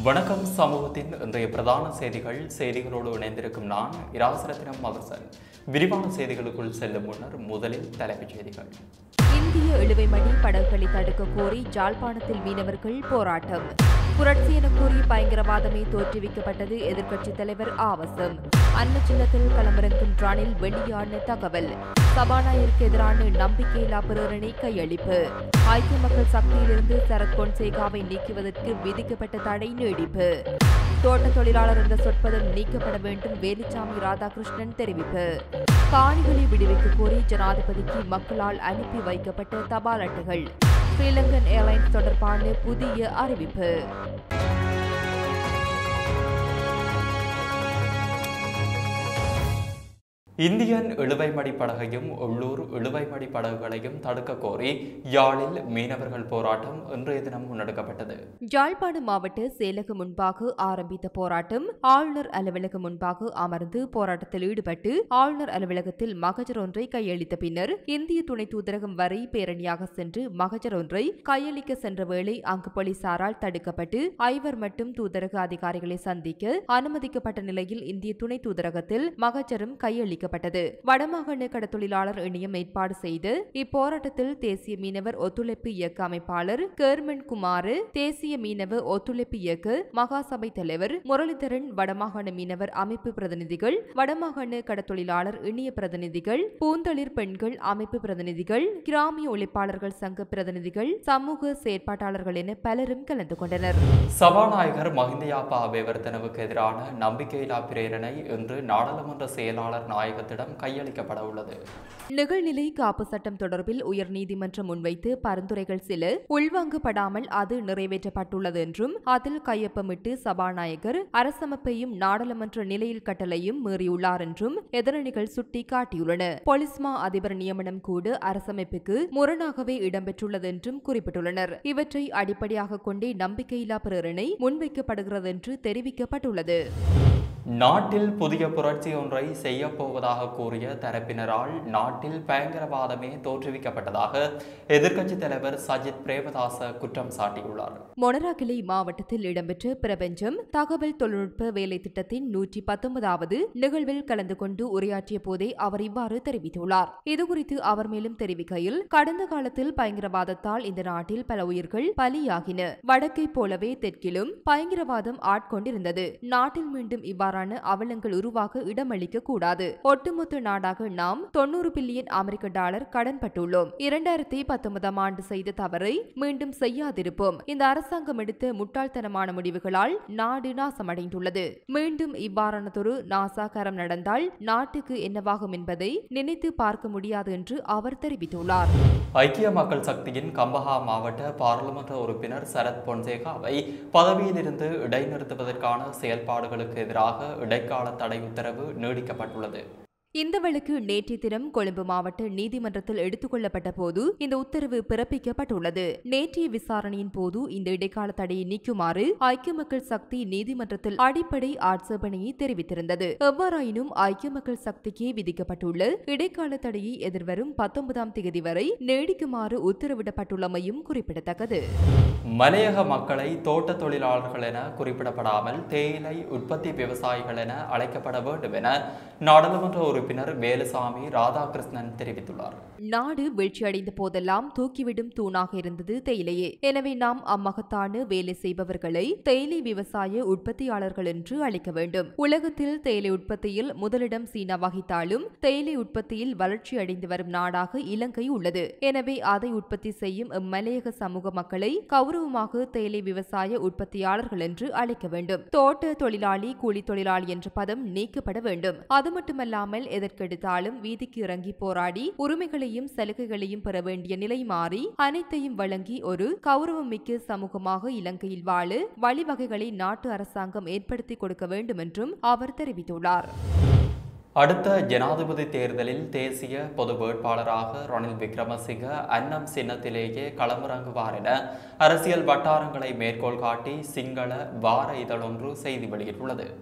வணக்கம் சமூகத்தின் இன்றைய பிரதான செய்திகள் செய்திகளோடு இணைந்திருக்கும் நான் இராசரத்தினம் மகசன் விரிவான செய்திகளுக்குள் செல்லும் முன்னர் முதலில் தலைப்புச் செய்திகள் இந்திய இழுவைமணி படகுகளை தடுக்க கோரி ஜாழ்ப்பாணத்தில் மீனவர்கள் போராட்டம் புரட்சி என கூறி பயங்கரவாதமே தோற்றுவிக்கப்பட்டது எதிர்க்கட்சித் தலைவர் ஆவசம் அன்ன சின்னத்தில் களமிறங்கும் ரணில் வெளியான தகவல் சபாநாயகருக்கு எதிரான நம்பிக்கையில்லா பிரேரணை கையளிப்பு ஐக்கிய மக்கள் சக்தியிலிருந்து சரத் பொன்சேகாவை நீக்குவதற்கு விதிக்கப்பட்ட தடை நீடிப்பு தோட்ட தொழிலாளர் என்ற சொற்பதம் நீக்கப்பட வேண்டும் வேலுச்சாமி ராதாகிருஷ்ணன் தெரிவிப்பு காணிகளை விடுவிக்க கோரி ஜனாதிபதிக்கு மக்களால் அனுப்பி வைக்கப்பட்ட தபால் அட்டைகள் ஸ்ரீலங்கன் ஏர்லைன்ஸ் தொடர்பான புதிய அறிவிப்பு இந்தியன் இழுவைமடி படகையும் உள்ளூர் இழுவைமடி படகுகளையும் தடுக்க கோரி யாழில் மீனவர்கள் போராட்டம் இன்றைய தினம் முன்னெடுக்கப்பட்டது யாழ்ப்பாணம் மாவட்ட செயலகம் முன்பாக ஆரம்பித்த போராட்டம் ஆளுநர் அலுவலகம் முன்பாக அமர்ந்து போராட்டத்தில் ஈடுபட்டு ஆளுநர் அலுவலகத்தில் மகஜர் ஒன்றை கையளித்த பின்னர் இந்திய துணை தூதரகம் வரை பேரணியாக சென்று மகஜர் ஒன்றை கையளிக்க சென்ற வேளை அங்கு போலீசாரால் தடுக்கப்பட்டு ஐவர் மட்டும் தூதரக அதிகாரிகளை சந்திக்க அனுமதிக்கப்பட்ட நிலையில் இந்திய துணை தூதரகத்தில் மகஜரும் கையளிக்கப்பட்டது வடமாகாண கடத்தொழிலாளர் இணையம் ஏற்பாடு செய்து இப்போராட்டத்தில் தேசிய மீனவர் ஒத்துழைப்பு இயக்க அமைப்பாளர் கேர்மன் குமார் தேசிய மீனவ ஒத்துழைப்பு இயக்க மகாசபை தலைவர் முரளிதரன் வடமாகாண மீனவர் அமைப்பு பிரதிநிதிகள் வடமாகாண கடத்தொழிலாளர் இணைய பிரதிநிதிகள் பூந்தளிர் பெண்கள் அமைப்பு பிரதிநிதிகள் கிராமிய உழைப்பாளர்கள் சங்க பிரதிநிதிகள் சமூக செயற்பாட்டாளர்கள் என பலரும் கலந்து கொண்டனர் சபாநாயகர் மஹிந்தயாப்பா அபேவர்த்தனவுக்கு எதிரான நம்பிக்கையில்லா பிரேரணை இன்று நாடாளுமன்ற செயலாளர் நாயகத்திடம் கையளிக்கப்பட உள்ளது நிகழ்நிலை காப்பு சட்டம் தொடர்பில் உயர்நீதிமன்றம் முன்வைத்து பரிந்துரைகள் சில உள்வாங்கப்படாமல் அது நிறைவேற்றப்பட்டுள்ளது என்றும் அதில் கையொப்பமிட்டு சபாநாயகர் அரசமைப்பையும் நாடாளுமன்ற நிலையில் கட்டளையும் மீறியுள்ளார் என்றும் எதிரணிகள் சுட்டி காட்டியுள்ளன பொலிஸ்மா அதிபர் நியமனம் கூட அரசமைப்புக்கு முரணாகவே இடம்பெற்றுள்ளது என்றும் குறிப்பிட்டுள்ளனர் இவற்றை அடிப்படையாக கொண்டே நம்பிக்கையில்லா பிரேரணை முன்வைக்கப்படுகிறது என்று தெரிவிக்கப்பட்டுள்ளது நாட்டில் புதிய புரட்சி ஒன்றை செய்யப் போவதாக கூறிய தரப்பினரால் நாட்டில் பயங்கரவாதமே தோற்றுவிக்கப்பட்டதாக எதிர்க்கட்சித் தலைவர் சஜித் பிரேமதாச குற்றம் சாட்டியுள்ளார் மொனராகிலை மாவட்டத்தில் இடம்பெற்ற பிரபஞ்சம் தகவல் தொழில்நுட்ப வேலை திட்டத்தின் நூற்றி பத்தொன்பதாவது நிகழ்வில் கலந்து கொண்டு உரையாற்றிய போதே அவர் இவ்வாறு தெரிவித்துள்ளார் இதுகுறித்து அவர் மேலும் தெரிவிக்கையில் கடந்த காலத்தில் பயங்கரவாதத்தால் இந்த நாட்டில் பல உயிர்கள் பலியாகின வடக்கைப் போலவே தெற்கிலும் பயங்கரவாதம் ஆட்கொண்டிருந்தது நாட்டில் மீண்டும் இவ்வாறான அவலங்கள் உருவாக இடமளிக்க கூடாது ஒட்டுமொத்த நாடாக நாம் தொண்ணூறு பில்லியன் அமெரிக்க டாலர் கடன்பட்டுள்ளோம் இரண்டாயிரத்தி பத்தொன்பதாம் ஆண்டு செய்த தவறை மீண்டும் செய்யாதிருப்போம் இந்த அரசாங்கம் எடுத்த முட்டாள்தனமான முடிவுகளால் நாடு நாசமடைந்துள்ளது மீண்டும் இவ்வாறானதொரு நாசாகாரம் நடந்தால் நாட்டுக்கு என்னவாகும் என்பதை நினைத்து பார்க்க முடியாது என்று அவர் தெரிவித்துள்ளார் ஐக்கிய மக்கள் சக்தியின் கம்பஹா மாவட்ட பாராளுமன்ற உறுப்பினர் சரத் பொன்சேகாவை பதவியிலிருந்து இடைநிறுத்துவதற்கான செயல்பாடுகளுக்கு எதிராக இடைக்கால தடை உத்தரவு நீடிக்கப்பட்டுள்ளது இந்த வழக்கு நேற்றைய தினம் கொழும்பு மாவட்ட நீதிமன்றத்தில் எடுத்துக் கொள்ளப்பட்ட போது இந்த உத்தரவு பிறப்பிக்கப்பட்டுள்ளது நேற்றைய விசாரணையின் போது இந்த இடைக்கால தடையை நீக்குமாறு ஐக்கிய மக்கள் சக்தி நீதிமன்றத்தில் அடிப்படை ஆட்சேபனையை தெரிவித்திருந்தது எவ்வாறாயினும் ஐக்கிய மக்கள் சக்திக்கு விதிக்கப்பட்டுள்ள இடைக்கால தடையை எதிர்வரும் பத்தொன்பதாம் தேதி வரை நீடிக்குமாறு உத்தரவிடப்பட்டுள்ளமையும் குறிப்பிடத்தக்கது மலையக மக்களை தோட்ட தொழிலாளர்கள் என குறிப்பிடப்படாமல் தேயிலை உற்பத்தி விவசாயிகள் என அழைக்கப்பட வேண்டும் என நாடாளுமன்ற உறுப்பினர் வேலுசாமி ராதாகிருஷ்ணன் தெரிவித்துள்ளார் நாடு வீழ்ச்சியடைந்த போதெல்லாம் தூக்கிவிடும் தூணாக இருந்தது தேயிலையே எனவே நாம் அம்மகத்தான வேலை செய்பவர்களை தேயிலை விவசாய உற்பத்தியாளர்கள் என்று அழைக்க வேண்டும் உலகத்தில் தேயிலை உற்பத்தியில் முதலிடம் சீனா வகித்தாலும் தேயிலை உற்பத்தியில் வளர்ச்சி அடைந்து வரும் நாடாக இலங்கை உள்ளது எனவே அதை உற்பத்தி செய்யும் இம்மலையக சமூக மக்களை கௌரவமாக தேயிலை விவசாய உற்பத்தியாளர்கள் என்று அழைக்க வேண்டும் தோட்ட தொழிலாளி கூலி தொழிலாளி என்ற பதம் நீக்கப்பட வேண்டும் அது மட்டுமல்லாமல் எதற்கெடுத்தாலும் வீதிக்கு இறங்கி போராடி உரிமைகளையும் சலுகைகளையும் பெற வேண்டிய நிலை மாறி அனைத்தையும் வழங்கி ஒரு கௌரவமிக்க சமூகமாக இலங்கையில் வாழ வழிவகைகளை நாட்டு அரசாங்கம் ஏற்படுத்தி கொடுக்க வேண்டும் என்றும் அவர் தெரிவித்துள்ளார் அடுத்த ஜனாதிபதி தேர்தலில் தேசிய பொது வேட்பாளராக ரணில் விக்ரமசிங்க அன்னம் சின்னத்திலேயே களமிறங்குவார் என அரசியல் வட்டாரங்களை மேற்கோள் காட்டி சிங்கள வார இதழொன்று செய்தி வெளியிட்டுள்ளது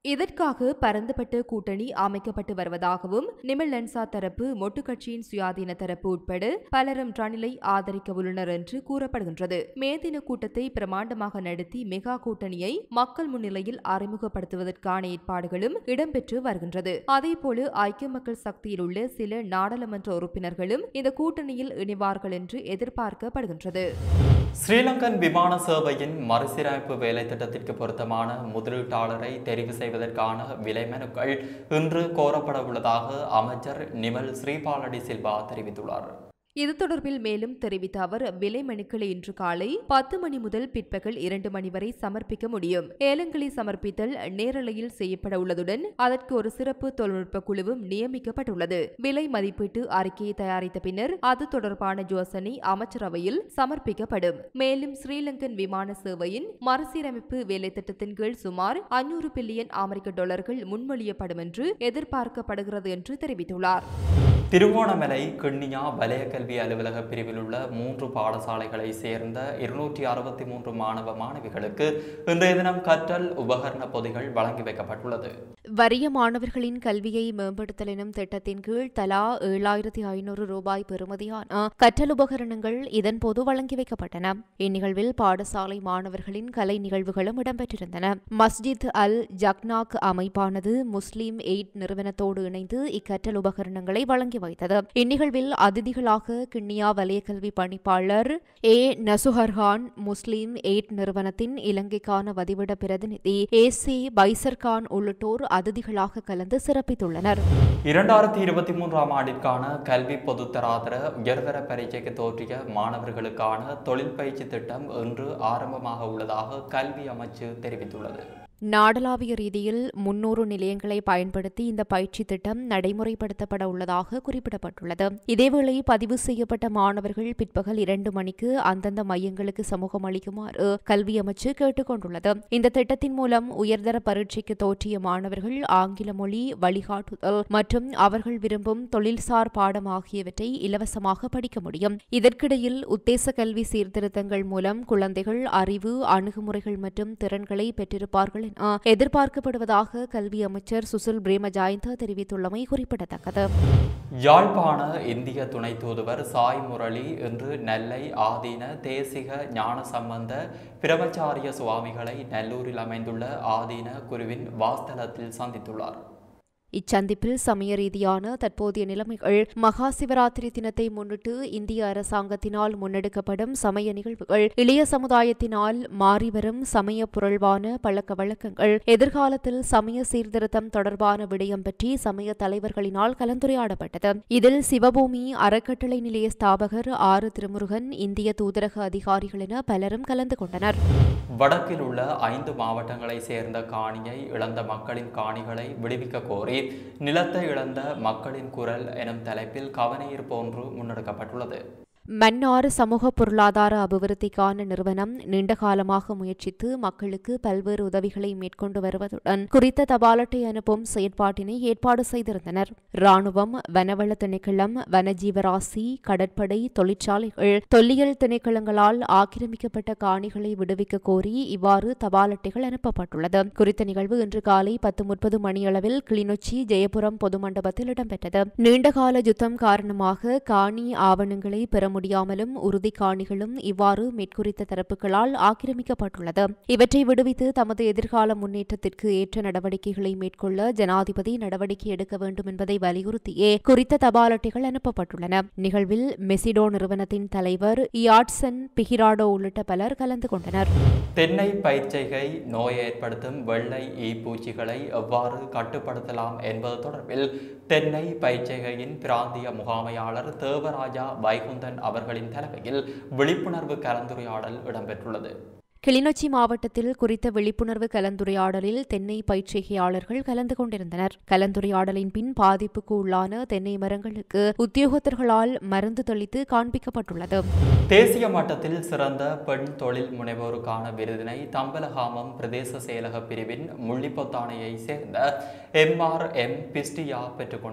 இதற்காக பரந்துபட்ட கூட்டணி அமைக்கப்பட்டு வருவதாகவும் நிமல் லென்சா தரப்பு மொட்டு கட்சியின் சுயாதீன தரப்பு உட்பட பலரும் ரணிலை ஆதரிக்க உள்ளனர் என்று கூறப்படுகின்றது மே தின கூட்டத்தை பிரமாண்டமாக நடத்தி மெகா கூட்டணியை மக்கள் முன்னிலையில் அறிமுகப்படுத்துவதற்கான ஏற்பாடுகளும் இடம்பெற்று வருகின்றது அதேபோல ஐக்கிய மக்கள் சக்தியில் உள்ள சில நாடாளுமன்ற உறுப்பினர்களும் இந்த கூட்டணியில் இணைவார்கள் என்று எதிர்பார்க்கப்படுகின்றது ஸ்ரீலங்கன் விமான சேவையின் மறுசீரமைப்பு வேலை திட்டத்திற்கு பொருத்தமான முதலீட்டாளரை தெரிவு செய்வதற்கான விலை மனுக்கள் இன்று கோரப்பட உள்ளதாக அமைச்சர் நிமல் ஸ்ரீபாலடி சில்வா தெரிவித்துள்ளார் இது தொடர்பில் மேலும் தெரிவித்த அவர் விலை மனுக்களை இன்று காலை பத்து மணி முதல் பிற்பகல் இரண்டு மணி வரை சமர்ப்பிக்க முடியும் ஏலங்களை சமர்ப்பித்தல் நேரலையில் செய்யப்பட உள்ளதுடன் அதற்கு ஒரு சிறப்பு தொழில்நுட்ப குழுவும் நியமிக்கப்பட்டுள்ளது விலை மதிப்பீட்டு அறிக்கையை தயாரித்த பின்னர் அது தொடர்பான யோசனை அமைச்சரவையில் சமர்ப்பிக்கப்படும் மேலும் ஸ்ரீலங்கன் விமான சேவையின் மறுசீரமைப்பு வேலை திட்டத்தின் கீழ் சுமார் ஐநூறு பில்லியன் அமெரிக்க டாலர்கள் முன்மொழியப்படும் என்று எதிர்பார்க்கப்படுகிறது என்று தெரிவித்துள்ளார் திருகோணமலை கிண்ணியா வலய கல்வி அலுவலக பிரிவில் உள்ள மூன்று பாடசாலைகளை சேர்ந்த இருநூற்றி அறுபத்தி மூன்று மாணவ மாணவிகளுக்கு இன்றைய தினம் கற்றல் உபகரண பொதிகள் வழங்கி வைக்கப்பட்டுள்ளது வறிய மாணவர்களின் கல்வியை மேம்படுத்தல் எனும் திட்டத்தின் கீழ் தலா ஏழாயிரத்தி ஐநூறு ரூபாய் பெறுமதியான கற்றல் உபகரணங்கள் இதன்போது வழங்கி வைக்கப்பட்டன இந்நிகழ்வில் பாடசாலை மாணவர்களின் கலை நிகழ்வுகளும் இடம்பெற்றிருந்தன மஸ்ஜித் அல் ஜக்னாக் அமைப்பானது முஸ்லிம் எய்ட் நிறுவனத்தோடு இணைந்து இக்கற்றல் உபகரணங்களை வழங்கி வைத்தது இந்நிகழ்வில் அதிதிகளாக கிண்ணியா வலயக்கல்வி பணிப்பாளர் ஏ நசுஹர்கான் முஸ்லிம் எய்ட் நிறுவனத்தின் இலங்கைக்கான வதிவிட பிரதிநிதி ஏ சி பைசர்கான் உள்ளிட்டோர் அதிதிகளாக கலந்து சிறப்பித்துள்ளனர் இரண்டாயிரத்தி இருபத்தி மூன்றாம் ஆண்டிற்கான கல்வி பொதுத்தராதர உயர்தர பரீட்சைக்கு தோற்றிய மாணவர்களுக்கான தொழில் பயிற்சி திட்டம் இன்று ஆரம்பமாக உள்ளதாக கல்வி அமைச்சு தெரிவித்துள்ளது நாடளாவிய ரீதியில் முன்னூறு நிலையங்களை பயன்படுத்தி இந்த பயிற்சி திட்டம் நடைமுறைப்படுத்தப்பட உள்ளதாக குறிப்பிடப்பட்டுள்ளது இதேவேளை பதிவு செய்யப்பட்ட மாணவர்கள் பிற்பகல் இரண்டு மணிக்கு அந்தந்த மையங்களுக்கு சமூகம் அளிக்குமாறு கல்வி அமைச்சு கேட்டுக் கொண்டுள்ளது இந்த திட்டத்தின் மூலம் உயர்தர பரீட்சைக்கு தோற்றிய மாணவர்கள் ஆங்கில மொழி வழிகாட்டுதல் மற்றும் அவர்கள் விரும்பும் தொழில்சார் பாடம் ஆகியவற்றை இலவசமாக படிக்க முடியும் இதற்கிடையில் உத்தேச கல்வி சீர்திருத்தங்கள் மூலம் குழந்தைகள் அறிவு அணுகுமுறைகள் மற்றும் திறன்களை பெற்றிருப்பார்கள் என எதிர்பார்க்கப்படுவதாக கல்வி அமைச்சர் சுசில் பிரேமஜாயந்த தெரிவித்துள்ளமை குறிப்பிடத்தக்கது யாழ்ப்பாண இந்திய துணை தூதுவர் சாய் முரளி இன்று நெல்லை ஆதீன தேசிக ஞான சம்பந்த பிரமச்சாரிய சுவாமிகளை நல்லூரில் அமைந்துள்ள ஆதீன குருவின் வாஸ்தலத்தில் சந்தித்துள்ளார் இச்சந்திப்பில் சமய ரீதியான தற்போதைய நிலைமைகள் மகா சிவராத்திரி தினத்தை முன்னிட்டு இந்திய அரசாங்கத்தினால் முன்னெடுக்கப்படும் சமய நிகழ்வுகள் இளைய சமுதாயத்தினால் மாறிவரும் சமய புரள்வான பழக்க வழக்கங்கள் எதிர்காலத்தில் சமய சீர்திருத்தம் தொடர்பான விடயம் பற்றி சமய தலைவர்களினால் கலந்துரையாடப்பட்டது இதில் சிவபூமி அறக்கட்டளை நிலைய ஸ்தாபகர் ஆறு திருமுருகன் இந்திய தூதரக அதிகாரிகள் என பலரும் கலந்து கொண்டனர் வடக்கில் உள்ள ஐந்து மாவட்டங்களை சேர்ந்த காணியை இழந்த மக்களின் காணிகளை விடுவிக்க கோரி நிலத்தை இழந்த மக்களின் குரல் எனும் தலைப்பில் கவனஈர்ப்பு ஒன்று முன்னெடுக்கப்பட்டுள்ளது மன்னார் சமூக பொருளாதார அபிவிருத்திக்கான நிறுவனம் நீண்ட காலமாக முயற்சித்து மக்களுக்கு பல்வேறு உதவிகளை மேற்கொண்டு வருவதுடன் குறித்த தபால் அட்டை அனுப்பும் செயற்பாட்டினை ஏற்பாடு செய்திருந்தனர் ராணுவம் வனவள திணைக்களம் வனஜீவராசி கடற்படை தொழிற்சாலைகள் தொல்லியல் திணைக்களங்களால் ஆக்கிரமிக்கப்பட்ட காணிகளை விடுவிக்க கோரி இவ்வாறு தபால் அட்டைகள் அனுப்பப்பட்டுள்ளது குறித்த நிகழ்வு இன்று காலை பத்து முப்பது மணியளவில் கிளிநொச்சி ஜெயபுரம் பொது மண்டபத்தில் இடம்பெற்றது நீண்டகால யுத்தம் காரணமாக காணி ஆவணங்களை பெற முடியாமலும் உறுதி காணிகளும் இவ்வாறு மேற்குறித்த தரப்புகளால் ஆக்கிரமிக்கப்பட்டுள்ளது இவற்றை விடுவித்து தமது எதிர்கால முன்னேற்றத்திற்கு ஏற்ற நடவடிக்கைகளை மேற்கொள்ள ஜனாதிபதி நடவடிக்கை எடுக்க வேண்டும் என்பதை வலியுறுத்தியே குறித்த தபால் அட்டைகள் அனுப்பப்பட்டுள்ளன நிகழ்வில் மெசிடோ நிறுவனத்தின் தலைவர் இயாட்சன் பிகிராடோ உள்ளிட்ட பலர் கலந்து கொண்டனர் தென்னை பயிர்ச்செய்கை நோயை ஏற்படுத்தும் வெள்ளை ஈ பூச்சிகளை எவ்வாறு கட்டுப்படுத்தலாம் என்பது தொடர்பில் தென்னை பயிர்ச்செய்கையின் பிராந்திய முகாமையாளர் தேவராஜா வைகுந்தன் அவர்களின் தலைமையில் விழிப்புணர்வு கலந்துரையாடல் இடம்பெற்றுள்ளது கிளிநொச்சி மாவட்டத்தில் குறித்த விழிப்புணர்வு கலந்துரையாடலில் தென்னை பயிற்சிகையாளர்கள் கலந்து கொண்டிருந்தனர் கலந்துரையாடலின் பின் பாதிப்புக்கு உள்ளான தென்னை மரங்களுக்கு உத்தியோகத்தர்களால் மருந்து தெளித்து காண்பிக்கப்பட்டுள்ளது தேசிய மட்டத்தில் சிறந்த பெண் தொழில் முனைவோருக்கான விருதினை தம்பலகாமம் பிரதேச செயலக பிரிவின் முள்ளிப்பொத்தானையை சேர்ந்த எம் ஆர் எம் பிஸ்டியா பெற்றுக்கொண்டார்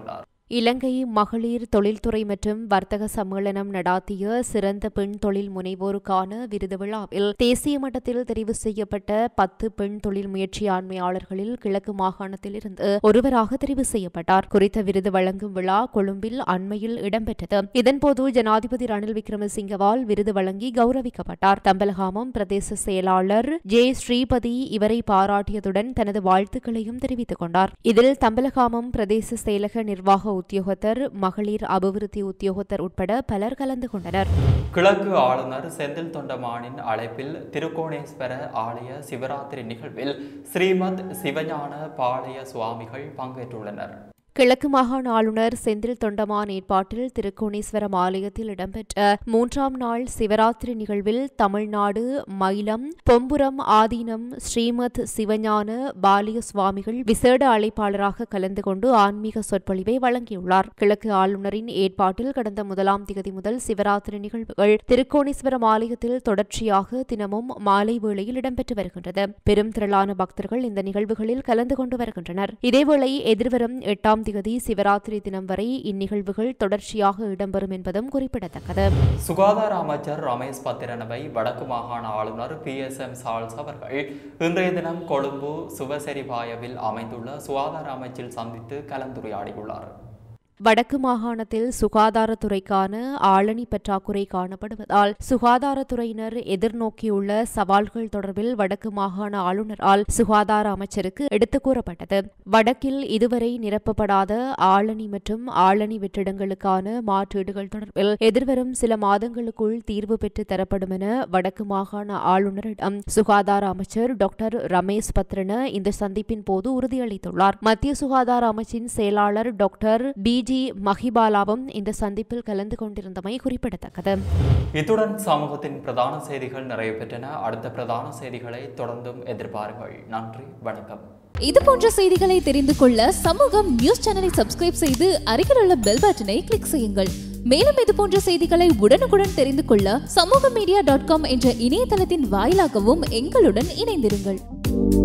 இலங்கை மகளிர் தொழில்துறை மற்றும் வர்த்தக சம்மேளனம் நடாத்திய சிறந்த பெண் தொழில் முனைவோருக்கான விருது விழாவில் தேசிய மட்டத்தில் தெரிவு செய்யப்பட்ட பத்து பெண் தொழில் முயற்சியாண்மையாளர்களில் கிழக்கு மாகாணத்தில் இருந்து ஒருவராக தெரிவு செய்யப்பட்டார் குறித்த விருது வழங்கும் விழா கொழும்பில் அண்மையில் இடம்பெற்றது இதன்போது ஜனாதிபதி ரணில் விக்ரமசிங்கவால் விருது வழங்கி கௌரவிக்கப்பட்டார் தம்பலகாமம் பிரதேச செயலாளர் ஜே ஸ்ரீபதி இவரை பாராட்டியதுடன் தனது வாழ்த்துக்களையும் தெரிவித்துக் கொண்டார் இதில் தம்பலகாமம் பிரதேச செயலக நிர்வாக உத்தியோகத்தர் மகளிர் அபிவிருத்தி உத்தியோகத்தர் உட்பட பலர் கலந்து கொண்டனர் கிழக்கு ஆளுநர் செந்தில் தொண்டமானின் அழைப்பில் திருக்கோணேஸ்வர ஆலய சிவராத்திரி நிகழ்வில் ஸ்ரீமத் சிவஞான பாளைய சுவாமிகள் பங்கேற்றுள்ளனர் கிழக்கு மாகாண ஆளுநர் செந்தில் தொண்டமான் ஏற்பாட்டில் திருக்கோணேஸ்வரம் ஆலயத்தில் இடம்பெற்ற மூன்றாம் நாள் சிவராத்திரி நிகழ்வில் தமிழ்நாடு மயிலம் பொம்புரம் ஆதீனம் ஸ்ரீமத் சிவஞான பாலிய சுவாமிகள் விசேட அழைப்பாளராக கலந்து கொண்டு ஆன்மீக சொற்பொழிவை வழங்கியுள்ளார் கிழக்கு ஆளுநரின் ஏற்பாட்டில் கடந்த முதலாம் திகதி முதல் சிவராத்திரி நிகழ்வுகள் திருக்கோணேஸ்வரம் ஆலயத்தில் தொடர்ச்சியாக தினமும் மாலை வேளையில் இடம்பெற்று வருகின்றது பெரும் திரளான பக்தர்கள் இந்த நிகழ்வுகளில் கலந்து கொண்டு வருகின்றனர் இதேவேளை எதிர்வரும் எட்டாம் திகதி சிவராத்திரி தினம் வரை இந்நிகழ்வுகள் தொடர்ச்சியாக இடம்பெறும் என்பதும் குறிப்பிடத்தக்கது சுகாதார அமைச்சர் ரமேஷ் பத்திரனவை வடக்கு மாகாண ஆளுநர் பி எஸ் எம் சால்ஸ் அவர்கள் இன்றைய தினம் கொழும்பு சுவசெரிபாயவில் அமைந்துள்ள சுகாதார அமைச்சில் சந்தித்து கலந்துரையாடியுள்ளார் வடக்கு மாகாணத்தில் சுகாதாரத்துறைக்கான ஆளணி பற்றாக்குறை காணப்படுவதால் சுகாதாரத்துறையினர் எதிர்நோக்கியுள்ள சவால்கள் தொடர்பில் வடக்கு மாகாண ஆளுநரால் சுகாதார அமைச்சருக்கு எடுத்துக் கூறப்பட்டது வடக்கில் இதுவரை நிரப்பப்படாத ஆளணி மற்றும் ஆளணி வெற்றிடங்களுக்கான மாற்றீடுகள் தொடர்பில் எதிர்வரும் சில மாதங்களுக்குள் தீர்வு பெற்று தரப்படும் என வடக்கு மாகாண ஆளுநரிடம் சுகாதார அமைச்சர் டாக்டர் ரமேஷ் பத்ரன இந்த சந்திப்பின் போது உறுதியளித்துள்ளார் மத்திய சுகாதார அமைச்சின் செயலாளர் டாக்டர் பி ஜி மஹிபாலாவும் இந்த சந்திப்பில் கலந்து கொண்டிருந்தமை குறிப்பிடத்தக்கது இத்துடன் சமூகத்தின் பிரதான செய்திகள் நிறைவு பெற்றன அடுத்த பிரதான செய்திகளை தொடர்ந்தும் எதிர்பாருங்கள் நன்றி வணக்கம் இது போன்ற செய்திகளை தெரிந்து கொள்ள சமூகம் நியூஸ் சேனலை சப்ஸ்கிரைப் செய்து அருகில் உள்ள பெல் பட்டனை கிளிக் செய்யுங்கள் மேலும் இது போன்ற செய்திகளை உடனுக்குடன் தெரிந்து கொள்ள சமூக மீடியா டாட் காம் என்ற இணையதளத்தின் வாயிலாகவும் எங்களுடன் இணைந்திருங்கள்